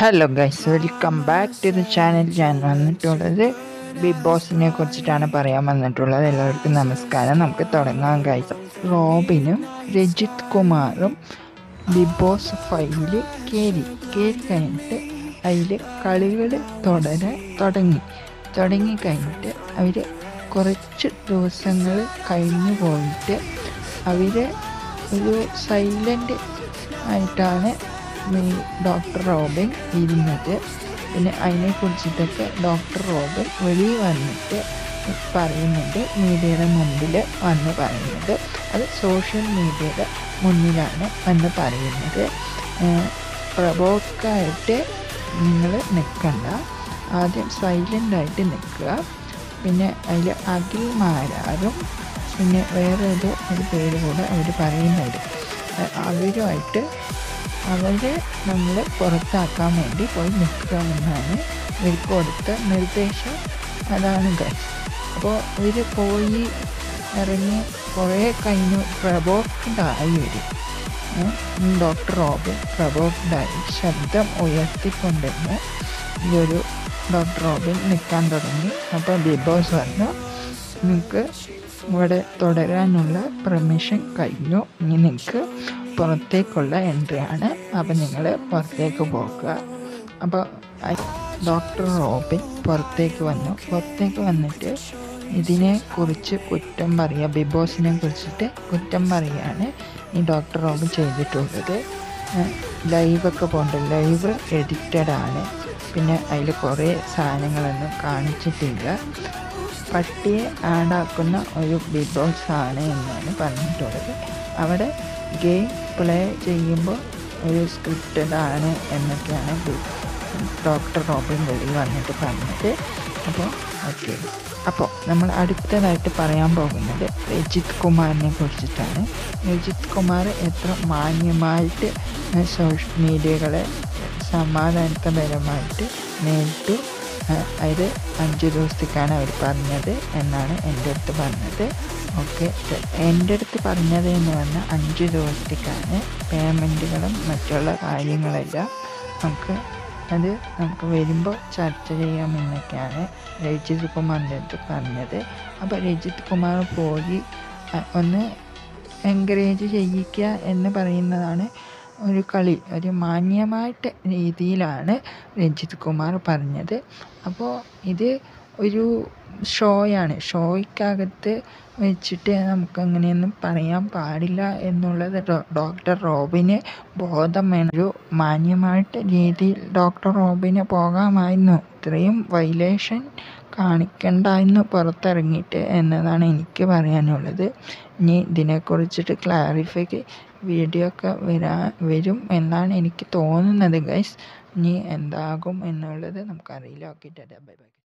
hello guys welcome back to the channel ഞാൻ വന്നിട്ടുള്ളത് big ബോസിനെ കുറിച്ചിട്ടാണ് പറയാൻ വന്നിട്ടുള്ളത് എല്ലാവർക്കും നമസ്കാരം നമുക്ക് തുടങ്ങാം ഗൈസ് റോബിനും രജിത് കുമാറും ബിഗ് ബോസ് ഫൈവിൽ കയറി കയറി കഴിഞ്ഞിട്ട് അതിൽ കളികൾ തുടരാൻ തുടങ്ങി തുടങ്ങി കഴിഞ്ഞിട്ട് അവർ കുറച്ച് ദിവസങ്ങൾ കഴിഞ്ഞു പോയിട്ട് അവർ ഒരു സൈലൻ്റ് ആയിട്ടാണ് ഈ ഡോക്ടർ റോബിൻ ഇരുന്നത് പിന്നെ അതിനെ കുറിച്ചിട്ടൊക്കെ ഡോക്ടർ റോബിൻ വെളിയിൽ വന്നിട്ട് പറയുന്നുണ്ട് മീഡിയയുടെ മുമ്പിൽ വന്ന് പറയുന്നത് അത് സോഷ്യൽ മീഡിയയുടെ മുന്നിലാണ് വന്ന് പറയുന്നത് പ്രബോക്കായിട്ട് നിങ്ങൾ നിൽക്കണ്ട ആദ്യം സൈലൻ്റ് ആയിട്ട് നിൽക്കുക പിന്നെ അതിൽ അഖിൽ മാരാറും പിന്നെ വേറെ ഏതോ ഒരു പേര് കൂടെ അവർ പറയുന്നുണ്ട് അവരുമായിട്ട് അവരെ നമ്മൾ പുറത്താക്കാൻ വേണ്ടി പോയി നിൽക്കുക എന്നാണ് ഇവർക്ക് കൊടുത്ത നിർദ്ദേശം അതാണ് ഗൈസ് അപ്പോൾ ഇവർ പോയി ഇറങ്ങി കുറേ കഴിഞ്ഞു പ്രബോക്ഡായി വരും ഡോക്ടർ റോബിൻ പ്രബോക്ഡായി ശബ്ദം ഉയർത്തിക്കൊണ്ടിരുന്ന് ഈ ഒരു ഡോക്ടർ റോബിൻ നിൽക്കാൻ തുടങ്ങി അപ്പോൾ ബിഗ് ബോസ് പറഞ്ഞു നിങ്ങൾക്ക് ഇവിടെ തുടരാനുള്ള പെർമിഷൻ കഴിഞ്ഞു ഇനി നിങ്ങൾക്ക് പുറത്തേക്കുള്ള എൻട്രി ആണ് അപ്പോൾ നിങ്ങൾ പുറത്തേക്ക് പോകുക അപ്പോൾ ഡോക്ടർ റോബിൻ പുറത്തേക്ക് വന്നു പുറത്തേക്ക് വന്നിട്ട് ഇതിനെ കുറിച്ച് കുറ്റം പറയുക ബിഗ് ബോസിനെ കുറിച്ചിട്ട് കുറ്റം പറയുകയാണ് ഈ ഡോക്ടർ റോബിൻ ചെയ്തിട്ടുള്ളത് ലൈവൊക്കെ പോകുന്നുണ്ട് ലൈവ് എഡിറ്റഡ് ആണ് പിന്നെ അതിൽ കുറേ സാധനങ്ങളൊന്നും കാണിച്ചിട്ടില്ല പട്ടിയെ ആഡാക്കുന്ന ഒരു ബിഗ് ബോസ് ആണ് എന്നാണ് പറഞ്ഞിട്ടുള്ളത് അവിടെ ഗെയിം പ്ലേ ചെയ്യുമ്പോൾ ഒരു സ്ക്രിപ്റ്റഡ് ആണ് എന്നൊക്കെയാണ് ഡോക്ടർ റോബിൻ വെളി വന്നിട്ട് പറഞ്ഞത് അപ്പോൾ ഓക്കെ അപ്പോൾ നമ്മൾ അടുത്തതായിട്ട് പറയാൻ പോകുന്നത് രജിത് കുമാറിനെ കുറിച്ചിട്ടാണ് രജിത് കുമാർ എത്ര മാന്യമായിട്ട് സോഷ്യൽ മീഡിയകളെ സമാധാനപരമായിട്ട് നേരിട്ടു അത് അഞ്ച് ദിവസത്തേക്കാണ് അവർ പറഞ്ഞത് എന്നാണ് എൻ്റെ അടുത്ത് പറഞ്ഞത് ഓക്കെ എൻ്റെ അടുത്ത് പറഞ്ഞത് എന്ന് പറഞ്ഞാൽ അഞ്ച് ദിവസത്തേക്കാണ് പേയ്മെൻറ്റുകളും മറ്റുള്ള കാര്യങ്ങളെല്ലാം നമുക്ക് അത് നമുക്ക് വരുമ്പോൾ ചർച്ച ചെയ്യാമെന്നൊക്കെയാണ് രജിത് കുമാറിൻ്റെ അടുത്ത് പറഞ്ഞത് അപ്പോൾ രജിത് കുമാർ പോയി ഒന്ന് എൻകറേജ് ചെയ്യിക്കുക എന്ന് പറയുന്നതാണ് ഒരു കളി ഒരു മാന്യമായിട്ട് രീതിയിലാണ് രഞ്ജിത് കുമാർ പറഞ്ഞത് അപ്പോൾ ഇത് ഒരു ഷോയാണ് ഷോയ്ക്കകത്ത് വെച്ചിട്ട് നമുക്ക് അങ്ങനെയൊന്നും പറയാൻ പാടില്ല എന്നുള്ളത് ഡോക്ടർ റോബിന് ബോധം വേണം ഒരു മാന്യമായിട്ട് രീതിയിൽ ഡോക്ടർ റോബിന് പോകാമായിരുന്നു ഇത്രയും വൈലേഷൻ കാണിക്കണ്ടായിരുന്നു പുറത്തിറങ്ങിയിട്ട് എന്നതാണ് എനിക്ക് പറയാനുള്ളത് ഇനി ഇതിനെക്കുറിച്ചിട്ട് ക്ലാരിഫൈ വീഡിയോ ഒക്കെ വരാ വരും എന്നാണ് എനിക്ക് തോന്നുന്നത് ഗൈസ് ഇനി എന്താകും എന്നുള്ളത് നമുക്കറിയില്ല ഓക്കെ ബൈ ബൈ